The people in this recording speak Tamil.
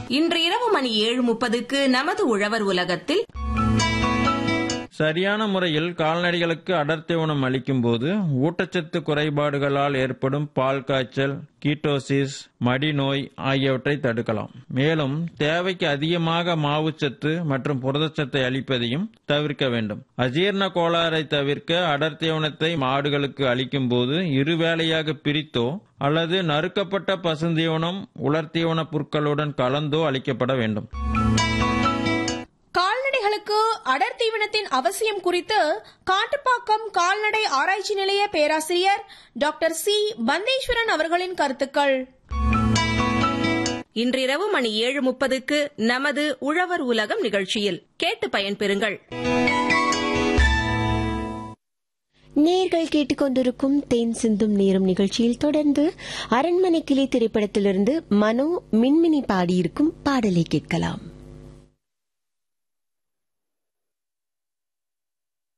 இன்று இரவு மணி ஏழு முப்பதுக்கு நமது உழவர் உலகத்தில் சரியான முறையில் கால்நடைகளுக்கு அடர்த்தி உணம் அளிக்கும் போது ஊட்டச்சத்து குறைபாடுகளால் ஏற்படும் பால் காய்ச்சல் கீட்டோசிஸ் மடிநோய் ஆகியவற்றை தடுக்கலாம் மேலும் தேவைக்கு அதிகமாக மாவுச்சத்து மற்றும் புரதச்சத்தை அளிப்பதையும் தவிர்க்க வேண்டும் அஜீரண கோளாறை தவிர்க்க அடர்த்தி உணத்தை மாடுகளுக்கு அளிக்கும் போது இருவேளையாக பிரித்தோ அல்லது நறுக்கப்பட்ட பசுந்தீவனம் உலர்த்தீவன புற்களுடன் கலந்தோ அளிக்கப்பட வேண்டும் கால்நடைகளுக்கு அடர் தீவனத்தின் அவசியம் குறித்து காட்டுப்பாக்கம் கால்நடை ஆராய்ச்சி நிலைய பேராசிரியர் டாக்டர் சி பந்தேஸ்வரன் அவர்களின் கருத்துக்கள் இன்றிரவு மணி ஏழு முப்பதுக்கு நமது உழவர் உலகம் நிகழ்ச்சியில் கேட்டு பயன்பெறுங்கள் நேர்கள் கேட்டுக்கொண்டிருக்கும் தேன் சிந்தும் நேரம் நிகழ்ச்சியில் தொடர்ந்து அரண்மனை கிளி திரைப்படத்திலிருந்து மனோ மின்மினி பாடியிருக்கும் பாடலை கேட்கலாம்